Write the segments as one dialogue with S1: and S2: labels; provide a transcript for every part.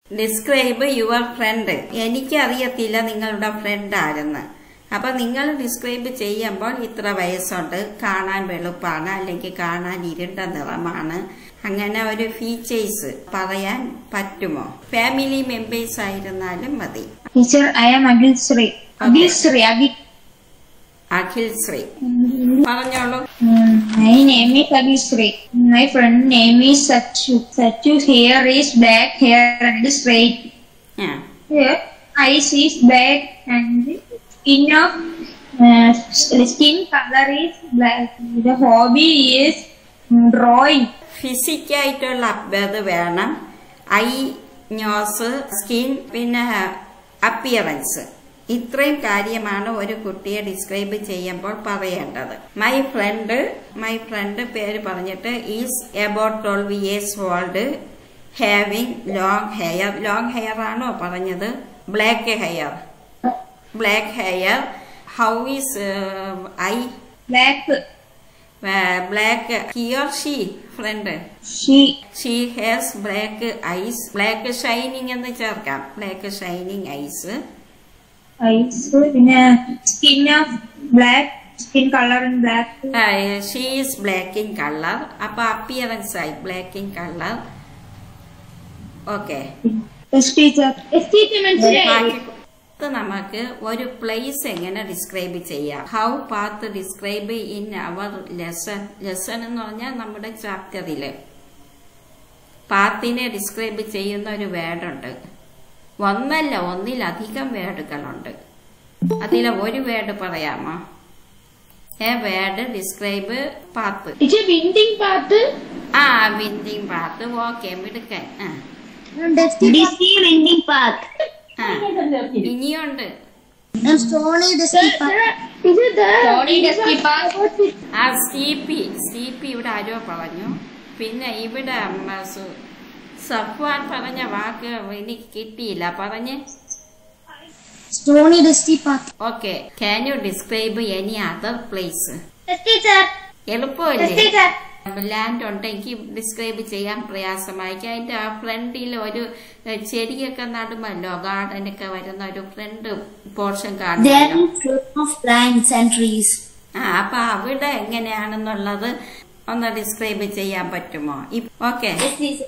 S1: Describe your front എനിക്കറിയത്തില്ല നിങ്ങളുടെ front ആരെന്ന് അപ്പൊ നിങ്ങൾ ഡിസ്ക്രൈബ് ചെയ്യുമ്പോൾ ഇത്ര വയസ്സുണ്ട് കാണാൻ വെളുപ്പാണ് അല്ലെങ്കിൽ കാണാൻ ഇരുണ്ട നിറമാണ് അങ്ങനെ ഒരു ഫീച്ചേഴ്സ് പറയാൻ പറ്റുമോ ഫാമിലി മെമ്പേഴ്സ് ആയിരുന്നാലും മതി
S2: Teacher, I am Agil Sri. Agil Sri, Agil.
S1: Akhil Shri പറഞ്ഞോളൂ
S2: Mm, My name is Agil Sri. My friend name is Sachu. Sachu hair is black hair and straight.
S1: ആ
S2: Here, eyes is black and skin of uh, skin color is black. The hobby is drawing.
S1: ഫിസിക്കായിട്ടുള്ള അബ്ബത് വേണം eye nose skin പിന്നെ appearance ഇത്രയും കാര്യമാണ് ഒരു കുട്ടിയെ describe ചെയ്യുമ്പോൾ പറയേണ്ടത് മൈ ഫ്രണ്ട് മൈ ഫ്രണ്ട് പേര് പറഞ്ഞിട്ട് is about twelve years old having long hair long hair ആണോ പറഞ്ഞത് black hair black hair how is eye
S2: Black.
S1: Black hair she friend
S2: She.
S1: She has black eyes black shining എന്ന് ചേർക്കാം black shining eyes
S2: Eyes. പിന്നെ skin of black. Skin color in black.
S1: She is black in colour അപ്പൊ appearance ആയി black in colour okay
S2: Yes, teacher. Yes, teacher, മനസ്സിലായി.
S1: നമുക്ക് ഒരു place എങ്ങനെ describe ചെയ്യാം how path describe in our lesson lesson എന്ന് പറഞ്ഞാൽ നമ്മുടെ ചാപ്റ്ററില് പാത്തിനെ ഡിസ്ക്രൈബ് ചെയ്യുന്ന ഒരു വേർഡുണ്ട് ഒന്നല്ല ഒന്നിലധികം വേർഡുകളുണ്ട് അതിലെ ഒരു വേർഡ് പറയാമോ a word describe path
S2: teacher winding path
S1: ആ വിൻഡിങ് പാത്ത് ഓക്കെ മിടുക്കൻ ആ
S3: Dusty winding path.
S1: ആ ഇനിയുണ്ട്
S3: And stony dusty path.
S2: Stony dusty path
S1: ആ സ്റ്റീപ്പി സ്റ്റീപ്പി ഇവിടെ ആരോ പറഞ്ഞു പിന്നെ ഇവിടെ ഉം, സു- സഫ്വാൻ പറഞ്ഞ വാക്ക് എനിക്ക് കിട്ടിയില്ല പറഞ്ഞ്
S3: Stony dusty path.
S1: Okay can you describe any other place
S3: Yes, teacher.
S1: എളുപ്പമല്ലേ
S3: Yes, teacher.
S1: ലാൻഡ് ഉണ്ടെങ്കിൽ ഡിസ്ക്രൈബ് ചെയ്യാൻ പ്രയാസമായിരിക്കും അതിന്റെ ആ ഫ്രണ്ടിൽ ഒരു എ, ചെടിയൊക്കെ നടുമല്ലോ ഗാർഡനൊക്കെ വരുന്ന ഒരു ഫ്രണ്ട് പോർഷൻ
S3: There
S1: കാണുമല്ലോ
S3: is full of plants and trees.
S1: ആ അപ്പൊ അവിടെ എങ്ങനെയാണെന്നുള്ളത് ഒന്ന് ഡിസ്ക്രൈബ് ചെയ്യാൻ പറ്റുമോ ഓക്കെ
S3: Yes, teacher.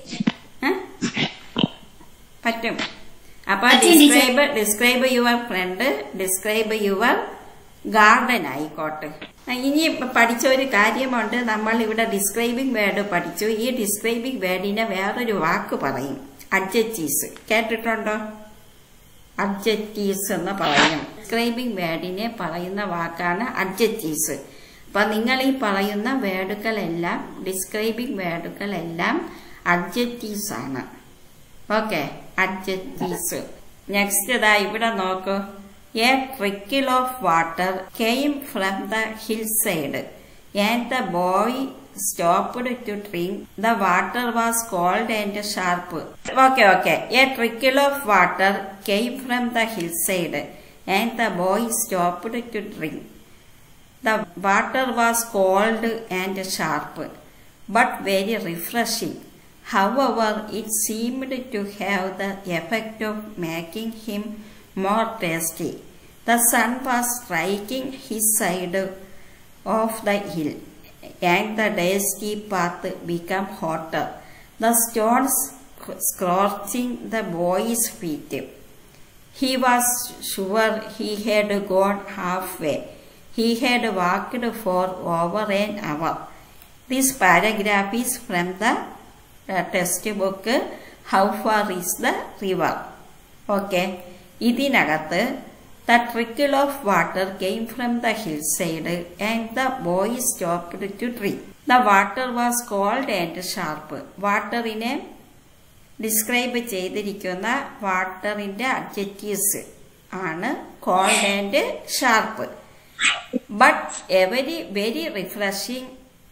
S1: പറ്റും അപ്പൊ
S3: പറ്റും,
S1: describe describe your front describe your garden ആയിക്കോട്ടെ ആ, ഇനി പഠിച്ച ഒരു കാര്യമുണ്ട് നമ്മൾ ഇവിടെ ഡിസ്ക്രൈബിംഗ് വേർഡ് പഠിച്ചു ഈ ഡിസ്ക്രൈബിംഗ് വേർഡിനെ വേറൊരു വാക്ക് പറയും അഡ്ജറ്റീവ്സ് കേട്ടിട്ടുണ്ടോ അഡ്ജറ്റീവ്സ് എന്ന് പറയും ഡിസ്ക്രൈബിംഗ് വേർഡിനെ പറയുന്ന വാക്കാണ് അഡ്ജറ്റീവ്സ് അപ്പൊ നിങ്ങൾ ഈ പറയുന്ന വേർഡുകളെല്ലാം ഡിസ്ക്രൈബിംഗ് വേർഡുകളെല്ലാം അഡ്ജറ്റീവ്സ് ആണ് ഓക്കെ അഡ്ജറ്റീവ്സ് നെക്സ്റ്റ് ഇതാ ഇവിടെ നോക്കൂ a trickle of water came from the hill side and the boy stopped to drink the water was cold and sharp okay okay a trickle of water came from the hill side and the boy stopped to drink The water was cold and sharp, but very refreshing. However, it seemed to have the effect of making him more thirsty. The sun was striking his side of the hill, and the dusty path became hotter. The stones scorching the boy's feet. He was sure he had gone halfway. He had walked for over an hour. This paragraph is from the uh, textbook How Far is the River? Okay. ഇതിനകത്ത് the trickle of water came from the hill side and the boy stopped to drink the water was cold and sharp വാട്ടറിനെ describe ചെയ്തിരിക്കുന്ന വാട്ടറിന്റെ adjectives ആണ് cold and sharp but a very very refreshing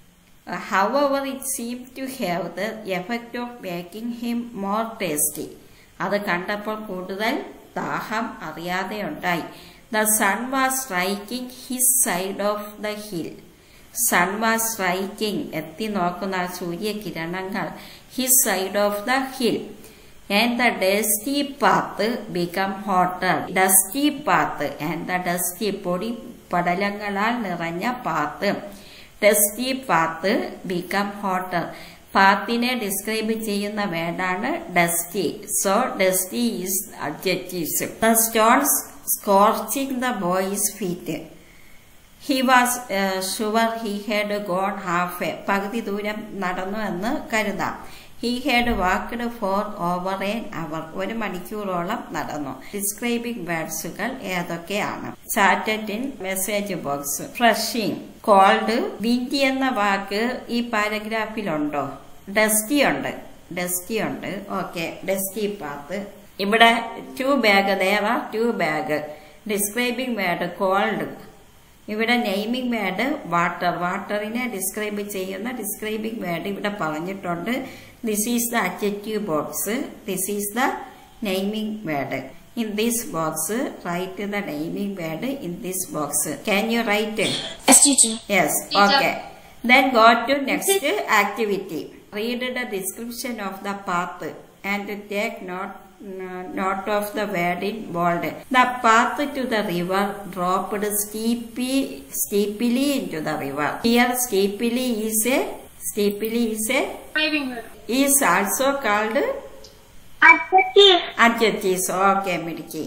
S1: however it seem to have the effect of making him more tasty അത് കണ്ടപ്പോൾ കൂടുതൽ ദാഹം അറിയാതെ ഉണ്ടായി the sun was striking his side of the hill sun was striking എത്തി നോക്കുന്ന ആ സൂര്യകിരണങ്ങൾ his side of the hill and the dusty path become hotter. Dusty path and the dusty പൊടി പടലങ്ങളാൽ നിറഞ്ഞ path dusty path become hotter പാത്തിനെ describe ചെയ്യുന്ന വേർഡാണ് dusty so dusty is adjectives the stones scorching the boys feet he was sure he had gone half a പകുതി ദൂരം നടന്നു എന്ന് കരുതാം he had walked for over an hour ഒരു മണിക്കൂറോളം നടന്നു ഡിസ്ക്രൈബിംഗ് വേർഡ്സുകൾ ഏതൊക്കെയാണ് chat it in message box freshing cold windy എന്ന വാക്ക് ഈ പാരഗ്രാഫിലുണ്ടോ ഡസ്റ്റി ഉണ്ട് ഡസ്റ്റി ഉണ്ട് ഓക്കെ ഡസ്റ്റി പാത്ത് ഇവിടെ two bag there are two bag describing word cold ഇവിടെ നെയ്മിംഗ് വേർഡ് വാട്ടർ വാട്ടറിനെ ഡിസ്ക്രൈബ് ചെയ്യുന്ന ഡിസ്ക്രൈബിംഗ് വേർഡ് ഇവിടെ പറഞ്ഞിട്ടുണ്ട് this is the adjective box this is the naming word in this box write the naming word in this box can you write
S3: Yes, teacher.
S1: Yes okay then go to next activity read the description of the path and take note note of the word in bold the path to the river dropped steeply steeply into the river here steeply is a steeply is a is also called
S2: Adjective.
S1: Adjectives okay മിടുക്കി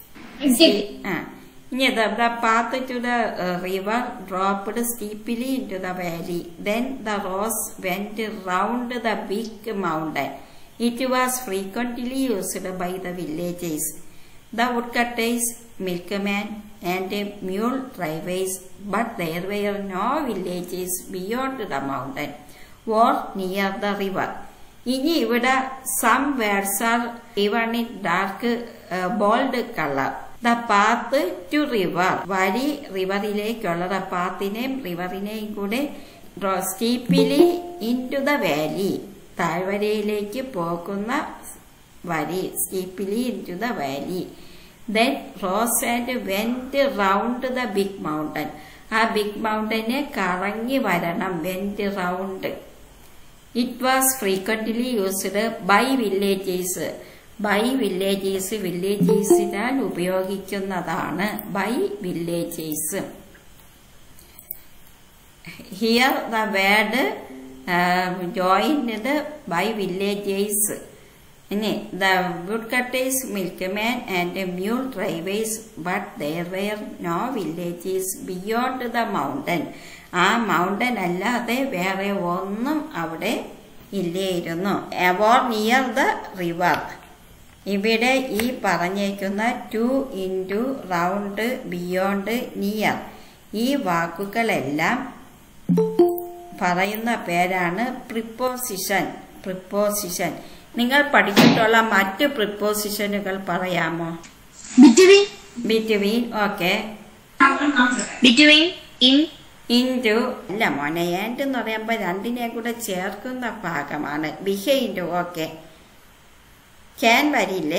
S1: ആ. ഇനി the path to the river dropped steeply into the valley then the road went round the big mountain it was frequently used by the villagers the wood cutters milkman and mule drivers but there were no villagers beyond the mountain or near the river ഇനി ഇവിടെ some words are even in dark bold colour the path to river വഴി റിവറിലേക്കുള്ള the പാത്തിനെയും റിവറിനെയും കൂടെ steeply into the valley താഴ്വരയിലേക്ക് പോകുന്ന വഴി steeply into the valley then road and went round the big mountain ആ big മൗണ്ടനെ കറങ്ങി വരണം went round it was frequently used by villagers by villagers വില്ലേജേഴ്സിനാൽ ഉപയോഗിക്കുന്നതാണ് by villagers here the word joined by villagers ഇനി the wood cutters milkman and mule drivers but there were no villagers beyond the mountain ആ mountain അല്ലാതെ വേറെ ഒന്നും അവിടെ ഇല്ലായിരുന്നു എവോർ near the river ഇവിടെ ഈ പറഞ്ഞേക്കുന്ന to into round beyond near ഈ വാക്കുകളെല്ലാം പറയുന്ന പേരാണ് പ്രിപ്പോസിഷൻ പ്രിപ്പോസിഷൻ നിങ്ങൾ പഠിച്ചിട്ടുള്ള മറ്റ് പ്രിപ്പോസിഷനുകൾ പറയാമോ
S3: Between.
S1: Between okay
S2: Between. In.
S1: Into അല്ല മോനെ ആൻഡ് എന്ന് പറയുമ്പോൾ രണ്ടിനെ കൂടെ ചേർക്കുന്ന ഭാഗമാണ് ബിഹൈൻഡ് ഓക്കെ ക്യാൻ വരില്ലേ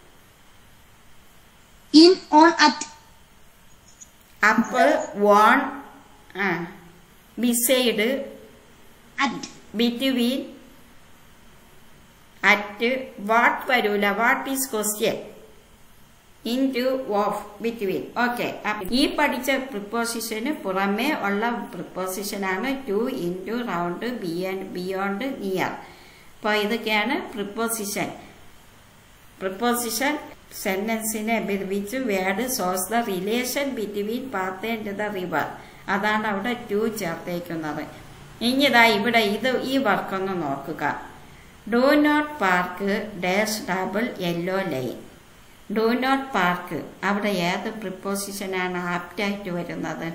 S3: In, on, at.
S1: Upon ആ beside
S3: At.
S1: Between at what വരൂല what is question in to of between okay ഈ പഠിച്ച പ്രിപ്പോസിഷന് പുറമേ ഉള്ള പ്രിപ്പോസിഷനാണ് to into round beyond beyond near അപ്പോൾ ഇതൊക്കെയാണ് പ്രിപ്പോസിഷൻ പ്രിപ്പോസിഷൻ സെന്റൻസിനെ which word shows the relation between path and the river അതാണ് അവിടെ ടു ചേർത്തേക്കുന്നത് ഇനിതാ ഇവിടെ ഇത് ഈ വർക്കൊന്ന് നോക്കുക do not park dash double yellow line do not park അവിടെ ഏത് പ്രിപ്പോസിഷനാണ് ആപ്റ്റായിട്ട് വരുന്നത്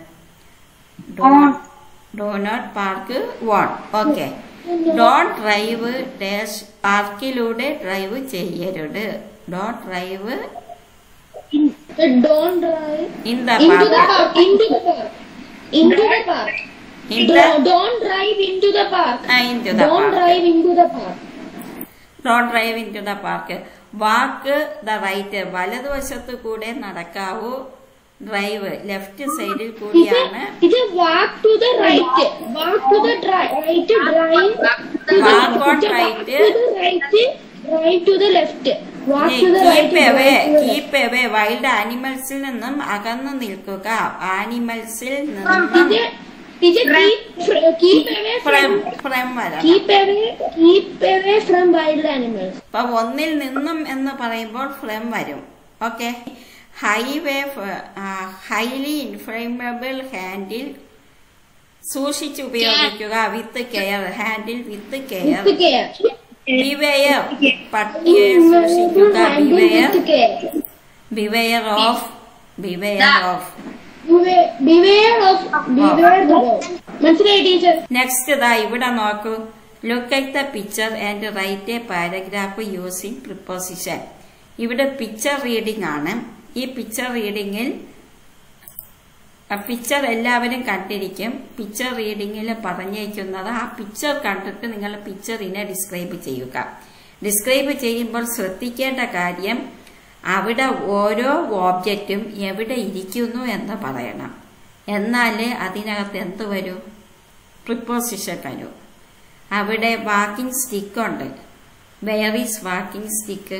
S1: do not park on okay don't drive dash പാർക്കിലൂടെ ഡ്രൈവ് ചെയ്യരുത് don't drive
S4: In, uh, don't drive
S1: in the
S4: into the
S1: park
S4: park. Into the park. Into the park.
S1: In the
S4: Don't, don't drive into the park.
S1: into the
S4: don't
S1: park.
S4: drive into the park.
S1: Don't drive into the park walk the right വലതുവശത്ത് കൂടെ നടക്കാവൂ drive left സൈഡിൽ
S4: Is
S1: കൂടിയാണ്
S4: it, is it walk to the right? Walk to the dri- right drive.
S1: Walk on
S4: Is it
S1: right.
S4: Walk to the right. Right to the left. Walk to the right.
S1: Keep away
S4: Right to the left.
S1: Keep away wild ആനിമൽസിൽ നിന്നും അകന്നു നിൽക്കുക ആനിമൽസിൽ നിന്നും
S4: Teacher, teacher, keep fr- keep away
S1: from
S4: from
S1: from വരണം
S4: keep away keep away from wild animals.
S1: അപ്പൊ ഒന്നിൽ നിന്നും എന്ന് പറയുമ്പോൾ ഫ്രം വരും okay highway highly inflammable handle സൂക്ഷിച്ച് ഉപയോഗിക്കുക with care handle with care
S4: With care.
S1: Beware പട്ടിയെ സൂക്ഷിക്കുക
S4: Handle
S1: beware
S4: with care.
S1: Beware of beware of
S4: Beware, beware of beware the dog. മനസ്സിലായി ടീച്ചർ
S1: നെക്സ്റ്റ് ഇതാ ഇവിടെ നോക്കൂ look at the picture and write a paragraph using preposition ഇവിടെ picture reading ആണ് ഈ picture റീഡിങ്ങിൽ picture എല്ലാവരും കണ്ടിരിക്കും പിക്ചർ റീഡിങ്ങിൽ പറഞ്ഞേക്കുന്നത് ആ പിക്ചർ കണ്ടിട്ട് നിങ്ങൾ പിക്ചറിനെ ഡിസ്ക്രൈബ് ചെയ്യുക ഡിസ്ക്രൈബ് ചെയ്യുമ്പോൾ ശ്രദ്ധിക്കേണ്ട കാര്യം അവിടെ ഓരോ ഓബ്ജക്റ്റും എവിടെ ഇരിക്കുന്നു എന്ന് പറയണം എന്നാലേ അതിനകത്ത് എന്ത് വരൂ പ്രിപ്പോസിഷൻ വരൂ അവിടെ വാക്കിംഗ് സ്റ്റിക്ക് ഉണ്ട് where is walking stick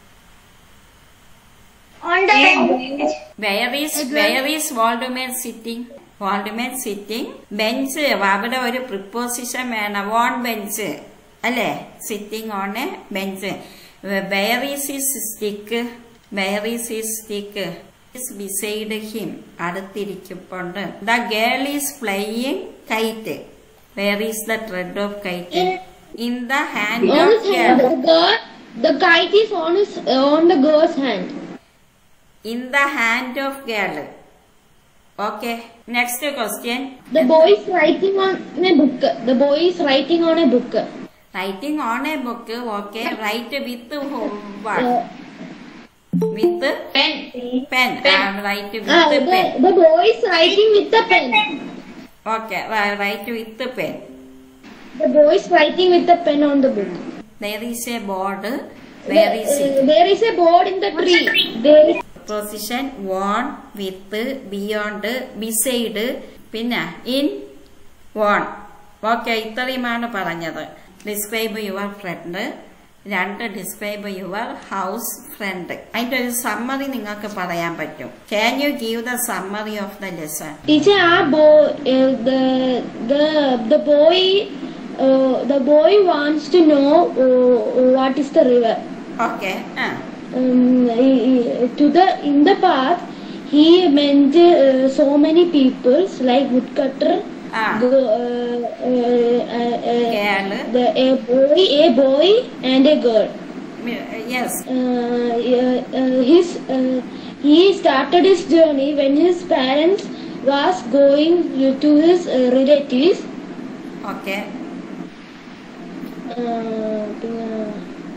S3: On the bench.
S1: Where is where is old man sitting old man sitting bench അവിടെ ഒരു പ്രിപ്പോസിഷൻ വേണം ഓൺ ബെഞ്ച് അല്ലേ sitting on a bench where is is stick where is is stick beside him അടുത്തിരിക്കുന്നുണ്ട് the girl is flying kite where is the thread of kite in the hand
S4: on
S1: of
S4: his hand. The girl, the kite is on his on the girl's hand.
S1: in the hand of girl. Okay. Next question.
S4: The boy is writing on a book. The boy is writing on a book.
S1: Writing on a book. Okay. Write with who-
S4: Uh,
S1: what? With
S2: Pen.
S1: pen.
S2: Pen.
S1: Uh, write with
S4: ah,
S1: the
S4: the,
S1: pen.
S4: the boy is writing with a pen.
S1: Okay. ri- Write with the pen.
S4: The boy is writing with a pen on the book.
S1: There is a board. Where is
S4: Uh,
S1: it?
S4: there is a board in the tree. There is
S1: Position on, with, beyond, beside, പിന്നെ in on okay ഇത്രയുമാണ് പറഞ്ഞത് describe your front രണ്ട് describe your house front അതിന്റെ ഒരു summary നിങ്ങൾക്ക് പറയാൻ പറ്റും can you give the summary of the lesson
S4: teacher. Our boy, uh, the the the boy, uh, the boy wants to know uh, what is the river.
S1: Okay ആ
S4: um, he- he- to the in the path he met uh, so many peoples like woodcutter
S1: ആ
S4: the, uh, uh, uh, uh,
S1: girl
S4: the a boy a boy and a girl
S1: yes
S4: uh, uh, uh, his uh, he started his journey when his parents was going to his uh, relatives
S1: okay
S4: uh, uh,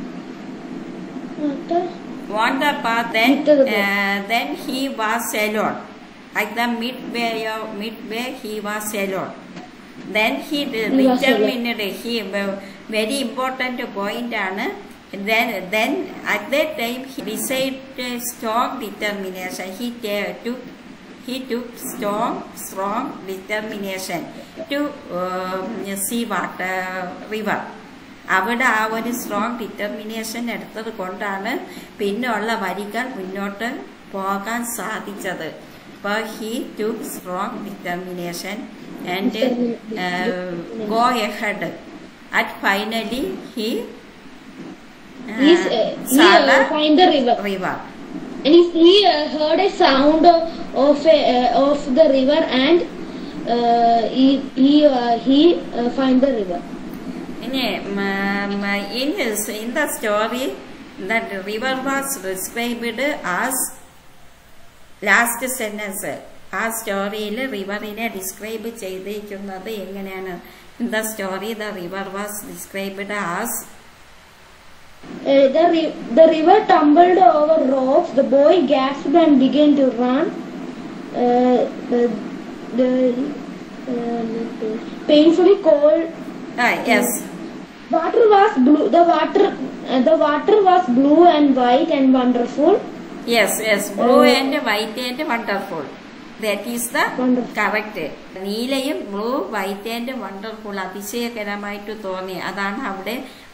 S4: what the-
S1: on the path then
S4: Into the boat.
S1: uh, then he was alone at the midway of midway he was alone then he de-
S4: He was
S1: determined he uh, very important point ആണ് then then at that time he decided a strong determination he ta- took he took strong strong determination to um, see water river അവിടെ ആ ഒരു strong determination എടുത്തത് കൊണ്ടാണ് പിന്നെയുള്ള വരികൾ മുന്നോട്ട് പോകാൻ സാധിച്ചത് അപ്പോൾ he to strong determination and go ahead at finally he
S4: he's, uh, he uh, find the river
S1: river
S4: and he, he uh, heard a sound of of, a, uh, of the river and uh, he he uh, he uh, find the river
S1: ഇനി in in the story the river was described as last sentence ആ സ്റ്റോറിയിൽ റിവറിനെ describe ചെയ്തിരിക്കുന്നത് എങ്ങനെയാണ് in the story the river was described as
S4: uh, the ri- the river tumbled over rocks the boy gasped and began to run uh, the, the uh, painfully cold
S1: yes
S4: water was blue the water uh, the water was blue and white and wonderful
S1: yes yes blue and white and wonderful that is the
S4: Wonderful.
S1: Correct നീലയും blue white and wonderful അതിശയകരമായിട്ട് തോന്നി അതാണ് അവിടെ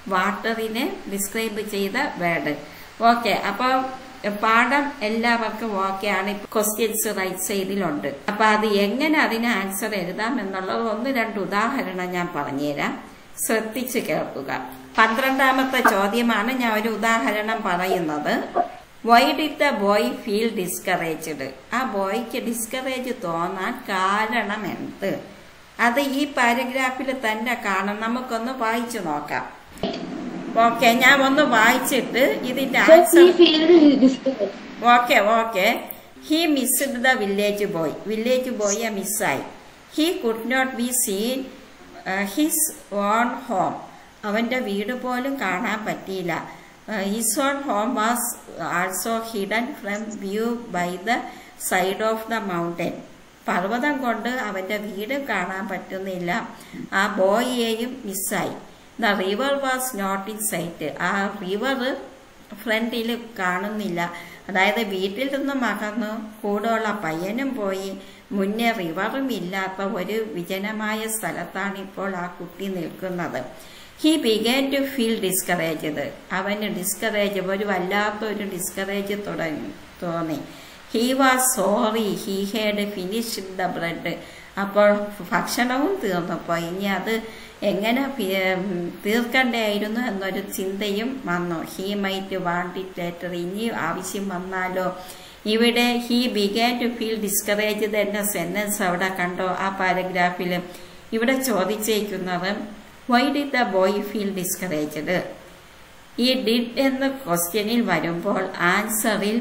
S1: വാട്ടറിനെ describe ചെയ്ത word okay അപ്പോൾ പാഠം എല്ലാവർക്കും ഓക്കെ ആണ് ക്വസ്റ്റ്യൻസ് റൈറ്റ് സൈഡിലുണ്ട് അപ്പൊ അത് എങ്ങനെ അതിന് ആൻസർ എഴുതാം എന്നുള്ളത് ഒന്ന് രണ്ട് ഉദാഹരണം ഞാൻ പറഞ്ഞുതരാം ശ്രദ്ധിച്ച് കേൾക്കുക പന്ത്രണ്ടാമത്തെ ചോദ്യമാണ് ഞാൻ ഒരു ഉദാഹരണം പറയുന്നത് why did the boy feel discouraged ആ ബോയ്ക്ക് ഡിസ്കറേജ് തോന്നാൻ കാരണം എന്ത് അത് ഈ പാരഗ്രാഫിൽ തന്നെ കാണാം നമുക്കൊന്ന് വായിച്ചു നോക്കാം ഓക്കെ ഞാൻ ഒന്ന് വായിച്ചിട്ട് ഇതിന്റെ
S4: So
S1: answer
S4: he felt discouraged.
S1: Okay okay he missed the village boy village ബോയെ മിസ്സായി he could not be seen his own home അവന്റെ വീട് പോലും കാണാൻ പറ്റിയില്ല his own home was also hidden from view by the side of the mountain പർവ്വതം കൊണ്ട് അവന്റെ വീട് കാണാൻ പറ്റുന്നില്ല ആ ബോയിയെയും മിസ്സായി the river was not in sight ആ റിവർ ഫ്രണ്ടിൽ കാണുന്നില്ല അതായത് വീട്ടിൽ നിന്നും അകന്നു കൂടെയുള്ള പയ്യനും പോയി മുന്നേ റിവറും ഇല്ലാത്ത ഒരു വിജനമായ സ്ഥലത്താണ് ഇപ്പോൾ ആ കുട്ടി നിൽക്കുന്നത് he began to feel discouraged അവന് ഡിസ്കറേജ് ഒരു വല്ലാത്ത ഒരു ഡിസ്കറേജ് തുടങ്ങി തോന്നി he was sorry he had finished the bread അപ്പോൾ ഭക്ഷണവും തീർന്നപ്പോൾ ഇനി അത് എങ്ങനെ പി- തീർക്കണ്ടായിരുന്നു എന്നൊരു ചിന്തയും വന്നു he might want it later ഇനി ആവശ്യം വന്നാലോ ഇവിടെ he began to feel discouraged എന്ന സെന്റൻസ് അവിടെ കണ്ടോ ആ പാരഗ്രാഫിൽ ഇവിടെ ചോദിച്ചേക്കുന്നത് why did the boy feel discouraged ഈ ഡിഡ് എന്ന ക്വസ്റ്റ്യനിൽ വരുമ്പോൾ ആൻസറിൽ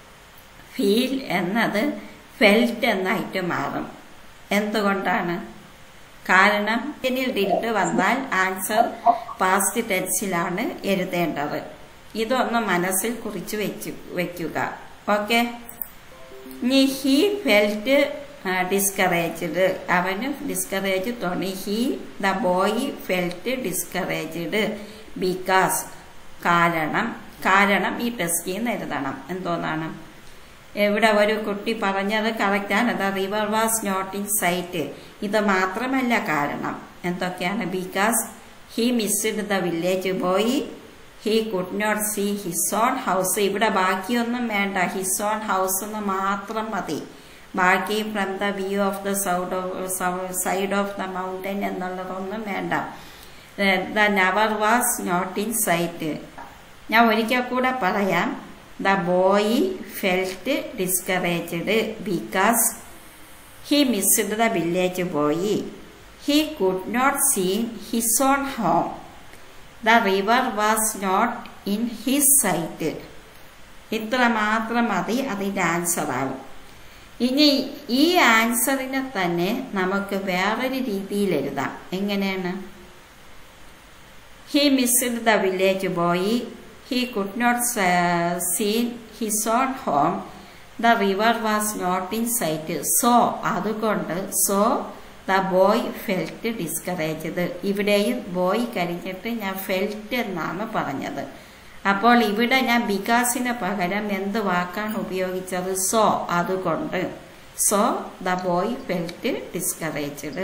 S1: ഫീൽ എന്നത് ഫെൽറ്റ് എന്നായിട്ട് മാറും എന്തുകൊണ്ടാണ് കാരണം ഇതിൽ ഡിഡ് വന്നാൽ ആൻസർ പാസ്റ്റ് ടെൻസിലാണ് എഴുതേണ്ടത് ഇതൊന്ന് മനസ്സിൽ കുറിച്ച് വെച്ചു വെക്കുക ഓക്കെ ഇനി ഹി ഫെൽറ്റ് ഡിസ്കറേജ്ഡ് അവന് ഡിസ്കറേജ് തോന്നി he the boy felt discouraged because കാരണം കാരണം ഈ ടെസ്റ്റിൽ നിന്ന് എഴുതണം എന്തോന്നാണ് ഇവിടെ ഒരു കുട്ടി പറഞ്ഞത് കറക്റ്റാണ് the river was not in sight ഇത് മാത്രമല്ല കാരണം എന്തൊക്കെയാണ് because he missed the village boy he could not see his own house ഇവിടെ ബാക്കിയൊന്നും വേണ്ട ഹിസ് ഓൺ ഹൗസ് എന്ന് മാത്രം മതി ബാക്കി from the view of the sound of side of the mountain എന്നുള്ളതൊന്നും വേണ്ട the river was not in sight ഞാൻ ഒരിക്കൽ കൂടെ പറയാം the boy felt discouraged because he missed the village boy he could not seen his own home the river was not in his sight ഇത്ര മാത്രം മതി അതിൻ്റെ ആൻസർ ആവും ഇനി ഈ ആൻസറിനെ തന്നെ നമുക്ക് വേറൊരു രീതിയിൽ എഴുതാം എങ്ങനെയാണ് he missed the village boy he could not seen his own home the river was not in sight so അതുകൊണ്ട് so the boy felt discouraged ഇവിടെയും ബോയ് കഴിഞ്ഞിട്ട് ഞാൻ ഫെൽറ്റ് എന്നാണ് പറഞ്ഞത് അപ്പോൾ ഇവിടെ ഞാൻ ബികാസിന് പകരം എന്ത് വാക്കാണ് ഉപയോഗിച്ചത് സോ അതുകൊണ്ട് so the boy felt discouraged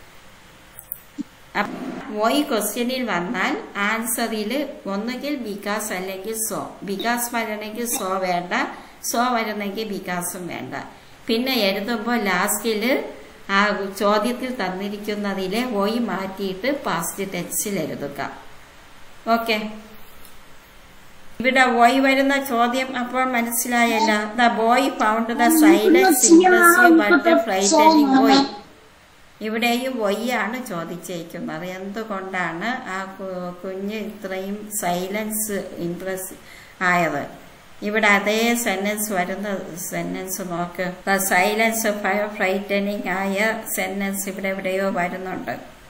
S1: why ക്വസ്റ്റ്യനിൽ വന്നാൽ ആൻസറിൽ ഒന്നുകിൽ ബികാസ് അല്ലെങ്കിൽ സോ ബികാസ് വരണമെങ്കിൽ സോ വേണ്ട സോ വരുന്നെങ്കിൽ ബികാസും വേണ്ട പിന്നെ എഴുതുമ്പോൾ ലാസ്റ്റിൽ ആ ചോദ്യത്തിൽ തന്നിരിക്കുന്നതിലെ വോയി മാറ്റിയിട്ട് പാസ്റ്റ് ടെൻസിൽ എഴുതുക ഓക്കെ ഇവിടെ വോയ് വരുന്ന ചോദ്യം അപ്പോൾ മനസ്സിലായല്ല the boy found the silence impressive but frightening why ഇവിടെയും വൊയ്യാണ് ചോദിച്ചേക്കുന്നത് എന്തുകൊണ്ടാണ് ആ കു- കുഞ്ഞ് ഇത്രയും സൈലൻസ് ഇംപ്രസ് ആയത് ഇവിടെ അതേ സെന്റൻസ് വരുന്ന സെന്റൻസ് നോക്ക് ദ സൈലൻസ് ഫ്രൈറ്റനിങ് ആയ സെന്റൻസ് ഇവിടെ എവിടെയോ വരുന്നുണ്ട്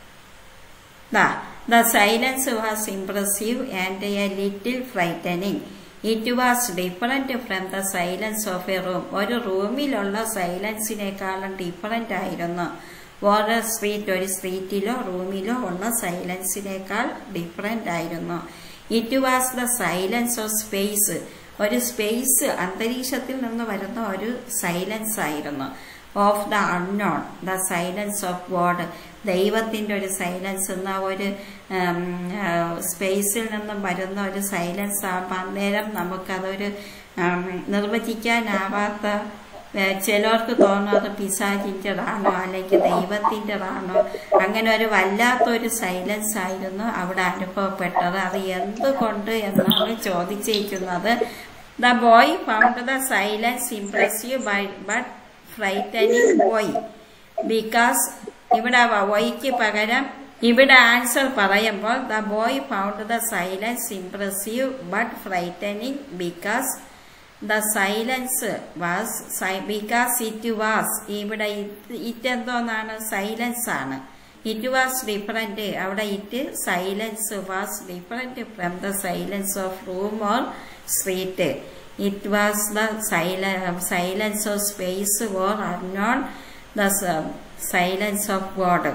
S1: the silence was impressive and a little frightening it was different from the silence of a room ഒരു റൂമിലുള്ള സൈലൻസിനേക്കാളും ഡിഫറൻ്റ് ആയിരുന്നു ഓരോ സ്ട്രീറ്റ് ഒരു സ്ട്രീറ്റിലോ റൂമിലോ ഉള്ള സൈലൻസിനേക്കാൾ ഡിഫറൻ്റ് ആയിരുന്നു it was the silence of space ഒരു സ്പേസ് അന്തരീക്ഷത്തിൽ നിന്ന് വരുന്ന ഒരു സൈലൻസ് ആയിരുന്നു of the unknown the silence of God ദൈവത്തിന്റെ ഒരു സൈലൻസ് എന്ന ഒരു സ്പേസിൽ നിന്നും വരുന്ന ഒരു സൈലൻസ് ആകുമ്പോൾ അന്നേരം നമുക്കതൊരു ഉം, നിർവചിക്കാനാവാത്ത ഏ, ചിലർക്ക് തോന്നുന്നത് പിശാചിൻ്റെതാണോ അല്ലെങ്കിൽ ദൈവത്തിൻ്റെതാണോ അങ്ങനെ ഒരു വല്ലാത്തൊരു സൈലൻസ് ആയിരുന്നു അവിടെ അനുഭവപ്പെട്ടത് അത് എന്തുകൊണ്ട് എന്നാണ് ചോദിച്ചിരിക്കുന്നത് the boy found the silence impressive by but frightening boy because ഇവിടെ വൈക്ക് പകരം ഇവിടെ ആൻസർ പറയുമ്പോൾ the boy found the silence impressive but frightening because the silence was because it was ഇവിടെ ഇറ്റ് എന്തോന്നാണ് സൈലൻസ് ആണ് ഇറ്റ് വാസ് ഡിഫറെന്റ് അവിടെ it silence was different from the silence of room or street it was the silence of space or unknown the silence of God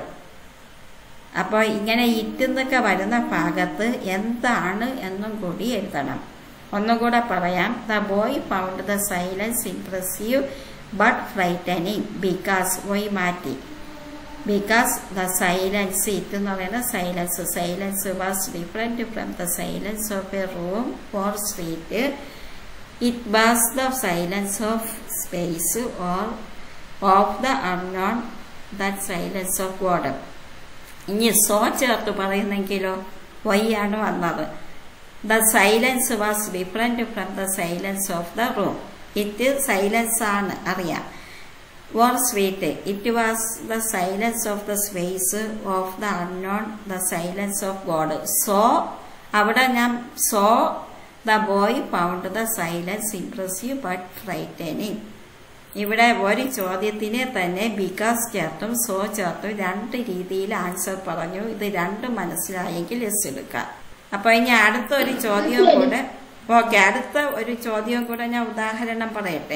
S1: അപ്പോൾ ഇങ്ങനെ ഇറ്റുന്നൊക്കെ വരുന്ന ഭാഗത്ത് എന്താണ് എന്നും കൂടി എഴുതണം ഒന്നും കൂടെ പറയാം the boy found the silence impressive but frightening because boy മാറ്റി ബിക്കാസ് ദ സൈലൻസ് ഇറ്റ് എന്ന് പറയുന്ന silence silence was different from the silence of a room or street it was the silence of space or of the unknown that silence of God ഇനി so ചേർത്ത് പറയുന്നെങ്കിലോ why ആണ് വന്നത് the silence was different from the silence of the room it silence ആണ് അറിയാം or sweet it was the silence of the space of the unknown the silence of God so അവിടെ ഞാൻ so the boy found the silence impressive but frightening ഇവിടെ ഒരു ചോദ്യത്തിനെ തന്നെ because ചേർത്തും so ചേർത്തും രണ്ട് രീതിയിൽ answer പറഞ്ഞു ഇത് രണ്ടും മനസ്സിലായെങ്കിൽ എസ് എടുക്കാം അപ്പൊ ഇനി അടുത്ത ഒരു ചോദ്യവും കൂടെ ഓക്കെ അടുത്ത ഒരു ചോദ്യവും കൂടെ ഞാൻ ഉദാഹരണം പറയട്ടെ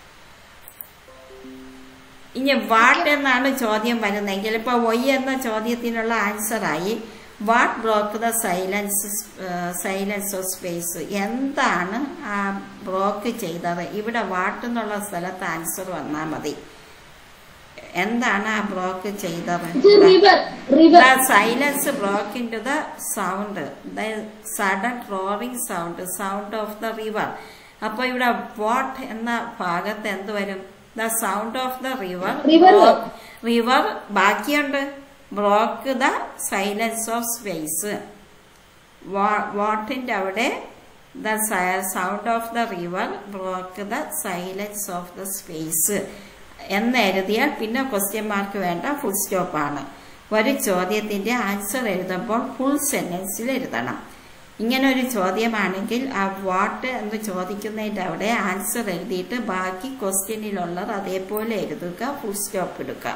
S1: ഇനി വാട്ട് എന്നാണ് ചോദ്യം വരുന്നതെങ്കിൽ ഇപ്പൊ ഒയ് എന്ന ചോദ്യത്തിനുള്ള ആൻസറായി what broke the silence silence of space എന്താണ് ആ ബ്രോക്ക് ചെയ്തത് ഇവിടെ വാട്ട് എന്നുള്ള സ്ഥലത്ത് ആൻസർ വന്നാൽ മതി എന്താണ് ആ ബ്രോക്ക് ചെയ്തത്
S4: river river
S1: The silence broke into the sound, the sudden roaring sound, sound of the river. അപ്പൊ ഇവിടെ വാട്ട് എന്ന ഭാഗത്ത് എന്ത് വരും the sound of the river
S4: River.
S1: River ബാക്കിയുണ്ട് broke the silence of space വാട്ടിന്റെ അവിടെ the sound of the river broke the silence of the space എന്ന് എഴുതിയാൽ പിന്നെ ക്വസ്റ്റ്യൻ മാർക്ക് വേണ്ട ഫുൾ സ്റ്റോപ്പ് ആണ് ഒരു ചോദ്യത്തിന്റെ ആൻസർ എഴുതുമ്പോൾ ഫുൾ സെന്റൻസിൽ എഴുതണം ഇങ്ങനെ ഒരു ചോദ്യമാണെങ്കിൽ ആ വാട്ട് എന്ന് ചോദിക്കുന്നതിന്റെ അവിടെ ആൻസർ എഴുതിയിട്ട് ബാക്കി ക്വസ്റ്റ്യനിലുള്ളത് അതേപോലെ എഴുതുക ഫുൾ സ്റ്റോപ്പ് എടുക്കുക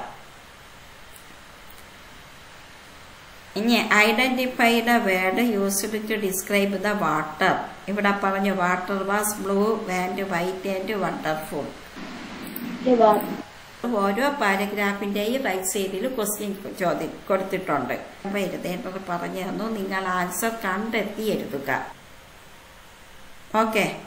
S1: ഇനി identify the word used to describe the water ഇവിടെ പറഞ്ഞു water was blue and white and wonderful
S4: river
S1: ഓരോ പാരഗ്രാഫിന്റെയും റൈറ്റ് സൈഡിൽ ക്വസ്റ്റ്യൻ ചോദ്യം കൊടുത്തിട്ടുണ്ട് അപ്പൊ എഴുതേണ്ടത് പറഞ്ഞു തന്നു നിങ്ങൾ ആൻസർ കണ്ടെത്തി എഴുതുക ഓക്കെ